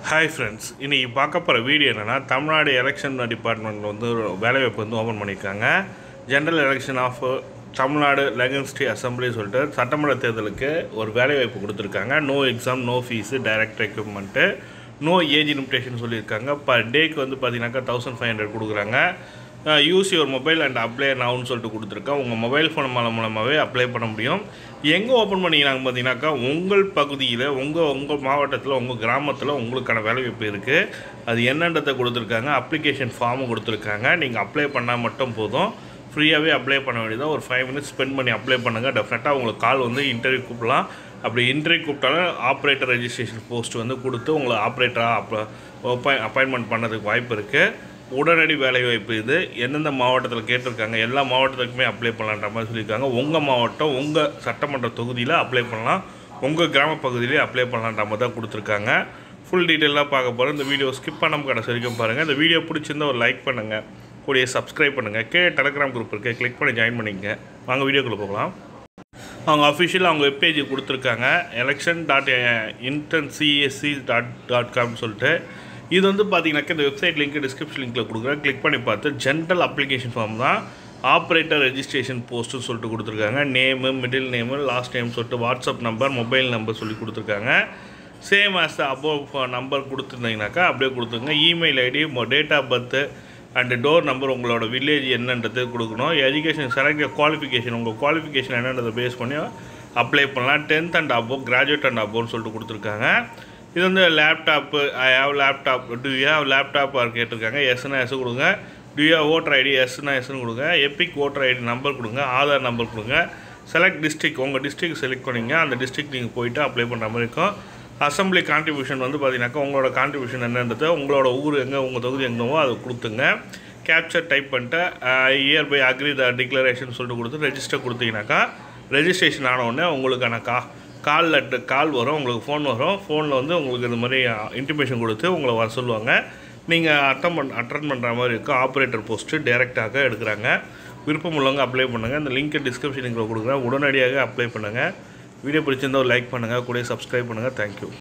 hi friends இன்றைக்கி பார்க்க போகிற வீடியோ என்னென்னா தமிழ்நாடு எலெக்ஷன் டிபார்ட்மெண்ட்டில் வந்து ஒரு வேலைவாய்ப்பு வந்து ஓப்பன் பண்ணியிருக்காங்க ஜென்ரல் எலெக்ஷன் ஆஃப் தமிழ்நாடு லெகன்ஸ்டி அசம்பிளி சொல்லிட்டு சட்டமன்ற தேர்தலுக்கு ஒரு வேலைவாய்ப்பு கொடுத்துருக்காங்க no exam no fee direct recruitment no age limitation சொல்லியிருக்காங்க பர் டேக்கு வந்து பார்த்தீங்கன்னாக்கா தௌசண்ட் ஃபைவ் ஹண்ட்ரட் கொடுக்குறாங்க use your mobile and apply நவுன்னு சொல்லிட்டு கொடுத்துருக்கேன் உங்கள் மொபைல் ஃபோன் மூலம் மூலமாகவே அப்ளை பண்ண முடியும் எங்கே ஓப்பன் பண்ணிக்கிறாங்க பார்த்தீங்கன்னாக்கா உங்கள் பகுதியில் உங்கள் உங்கள் மாவட்டத்தில் உங்கள் கிராமத்தில் உங்களுக்கான வேலைவாய்ப்பு இருக்குது அது என்னன்றதை கொடுத்துருக்காங்க அப்ளிகேஷன் ஃபார்மும் கொடுத்துருக்காங்க நீங்கள் அப்ளை பண்ணால் மட்டும் போதும் ஃப்ரீயாகவே அப்ளை பண்ண வேண்டியதாக ஒரு ஃபைவ் மினிட்ஸ் ஸ்பெண்ட் பண்ணி அப்ளை பண்ணுங்கள் டெஃபினட்டாக உங்களுக்கு கால் வந்து இன்டர்வியூ கூப்பிடலாம் அப்படி இன்டர்வியூ கூப்பிட்டாலும் ஆப்ரேட்டர் ரெஜிஸ்ட்ரேஷன் போஸ்ட் வந்து கொடுத்து உங்களை ஆப்ரேட்டராக அப்போ அப்பாயின்மெண்ட் பண்ணதுக்கு வாய்ப்பு இருக்குது உடனடி வேலைவாய்ப்பு இது எந்தெந்த மாவட்டத்தில் கேட்டிருக்காங்க எல்லா மாவட்டத்துக்குமே அப்ளை பண்ணலான்ற மாதிரி சொல்லியிருக்காங்க உங்கள் மாவட்டம் உங்கள் சட்டமன்ற தொகுதியில் அப்ளை பண்ணலாம் உங்கள் கிராம பகுதியிலே அப்ளை பண்ணலான்ற மாதிரி தான் கொடுத்துருக்காங்க ஃபுல் டீட்டெயிலாக பார்க்க போகிறோம் இந்த வீடியோ ஸ்கிப் பண்ணாமல் கடைசி வரைக்கும் பாருங்கள் இந்த வீடியோ பிடிச்சிருந்தா ஒரு லைக் பண்ணுங்கள் கூடிய சப்ஸ்கிரைப் பண்ணுங்கள் கே டெலகிராம் குரூப் இருக்குது கிளிக் பண்ணி ஜாயின் பண்ணிக்கங்க வாங்க வீடியோக்குள்ளே போகலாம் அவங்க அஃபிஷியல் அவங்க வெப்பேஜ் கொடுத்துருக்காங்க election dot intern CSC dot dot காம்னு சொல்லிட்டு இது வந்து பார்த்தீங்கன்னாக்கா இந்த வெப்சைட் லிங்க் டிஸ்கிரிப்ஷன் லிங்க்கில் கொடுக்குறேன் கிளிக் பண்ணி பார்த்து ஜென்ரல் அப்ளிகேஷன் ஃபார்ம் தான் ஆப்ரேட்டர் ரெஜிஸ்ட்ரேஷன் போஸ்ட்டுன்னு சொல்லிட்டு கொடுத்துருக்காங்க name middle name last name சொல்லிட்டு வாட்ஸ்அப் நம்பர் மொபைல் நம்பர் சொல்லி கொடுத்துருக்காங்க same as the above number கொடுத்துருந்தீங்கனாக்கா அப்படியே கொடுத்துருங்க email ID date of birth and door number உங்களோட வில்லேஜ் என்னன்றது கொடுக்கணும் எஜுகேஷன் செலக்ட் குவாலிஃபிகேஷன் உங்கள் குவாலிஃபிகேஷன் என்னன்றதை பேஸ் பண்ணி அப்ளை பண்ணலாம் tenth and above graduate and அபோவ்னு சொல்லிட்டு கொடுத்துருக்காங்க இது வந்து laptop I have laptop to you have laptop கேட்டிருக்காங்க எஸ்னா எஸ் கொடுங்க do you have voter ID எஸ்னா எஸ்னு கொடுங்க எப்பிக் ஓட்டர் ஐடி நம்பர் கொடுங்க ஆதார் நம்பர் கொடுங்க செலக்ட் டிஸ்ட்ரிக் உங்கள் டிஸ்ட்ரிக் செலக்ட் பண்ணிங்க அந்த டிஸ்ட்ரிக் நீங்கள் போயிட்டு அப்ளை பண்ணுற மாதிரி இருக்கும் அசம்பிளி கான்ட்ரிபியூஷன் வந்து பார்த்தீங்கன்னாக்கா உங்களோட கான்ட்ரிபியூஷன் என்னன்றது உங்களோட ஊர் எங்கே உங்கள் தொகுதி எங்கேவோ அதை கொடுத்துங்க கேப்சர் டைப் பண்ணிட்டு hereby agree the declaration சொல்லிட்டு கொடுத்து ரெஜிஸ்டர் கொடுத்தீங்கன்னாக்கா ரெஜிஸ்ட்ரேஷன் ஆன உடனே உங்களுக்கான கா கால் லெட்டு கால் வரும் உங்களுக்கு ஃபோன் வரும் ஃபோனில் வந்து உங்களுக்கு இந்த மாதிரி இன்டிமேஷன் கொடுத்து உங்களை வர சொல்லுவாங்க நீங்கள் அட்டன் பண் அட்டன் பண்ணுற மாதிரி இருக்கும் ஆப்ரேட்டர் போஸ்ட்டு டேரெக்டாக எடுக்கிறாங்க விருப்பம் உள்ளவங்க அப்ளை பண்ணுங்கள் இந்த லிங்க்கை டிஸ்கிரிப்ஷன் லிங்கில் கொடுக்குறேன் உடனடியாக அப்ளை பண்ணுங்கள் வீடியோ பிடிச்சிருந்தா ஒரு லைக் பண்ணுங்கள் கூட சப்ஸ்கிரைப் பண்ணுங்கள் தேங்க்யூ